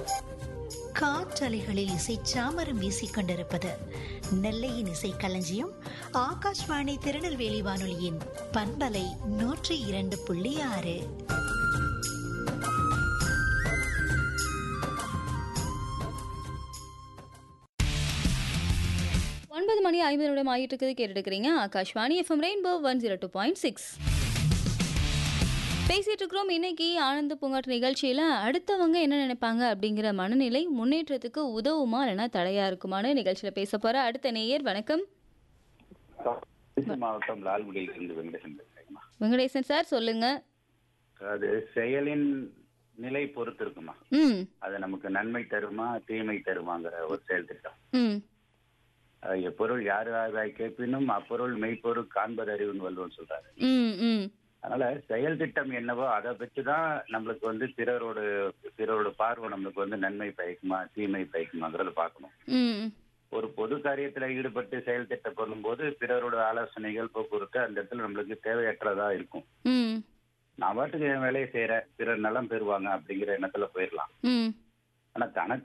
காற்றலைகளில் இசை சாமரம் வீசிக் கொண்டிருப்பது நெல்லையின் இசை களஞ்சியம் ஆகாஷ்வாணி திருநெல்வேலி வானொலியின் பண்பலை நூற்றி இரண்டு புள்ளி ஆறு ஒன்பது மணி ஐம்பது நிமிடம் ஆகிட்டு இருக்குது கேட்டுட்டு இருக்கிறீங்க Akashvani FM rainbow one zero two point six பேசிட்டு இருக்கிறோம் இன்னைக்கு ஆனந்த பூங்காற்று நிகழ்ச்சியில அடுத்தவங்க என்ன நினைப்பாங்க அப்படிங்கிற மனநிலை முன்னேற்றத்துக்கு உதவுமா இல்லைன்னா தடையா இருக்குமான்னு நிகழ்ச்சியில பேச போற அடுத்த நேயர் வணக்கம் திருச்சி மாவட்டம் லால்குடியில் இருந்து வெங்கடேசன் பேசுறேங்கம்மா வெங்கடேசன் சார் சொல்லுங்க அது செயலின் நிலை பொறுத்து இருக்குமா ம் அது நமக்கு நன்மை தருமா தீமை தருமாங்கிற ஒரு செயல் திட்டம் ம் அது எப்பொருள் யார் யாராய் கேட்பினும் அப்பொருள் மெய்ப்பொருள் காண்பது அறிவுன்னு வள்ளுவன் சொல்றாரு ம் ம் அதனால செயல் திட்டம் என்னவோ அதை வச்சுதான் நம்மளுக்கு வந்து பிறரோட பிறரோட பார்வை நம்மளுக்கு வந்து நன்மை பயக்குமா தீமை பயக்குமாங்கிறத பார்க்கணும் ம் ஒரு பொது காரியத்துல ஈடுபட்டு செயல் திட்டம் பண்ணும்போது பிறரோட ஆலோசனைகள் போக்குவரத்து அந்த இடத்துல நம்மளுக்கு தேவையற்றதா இருக்கும் ம் நான் பாட்டுக்கு என் வேலையை செய்யறேன் பிறர் நலம் பெறுவாங்க அப்படிங்கிற எண்ணத்துல போயிடலாம் ம் ஆனா தனக்கு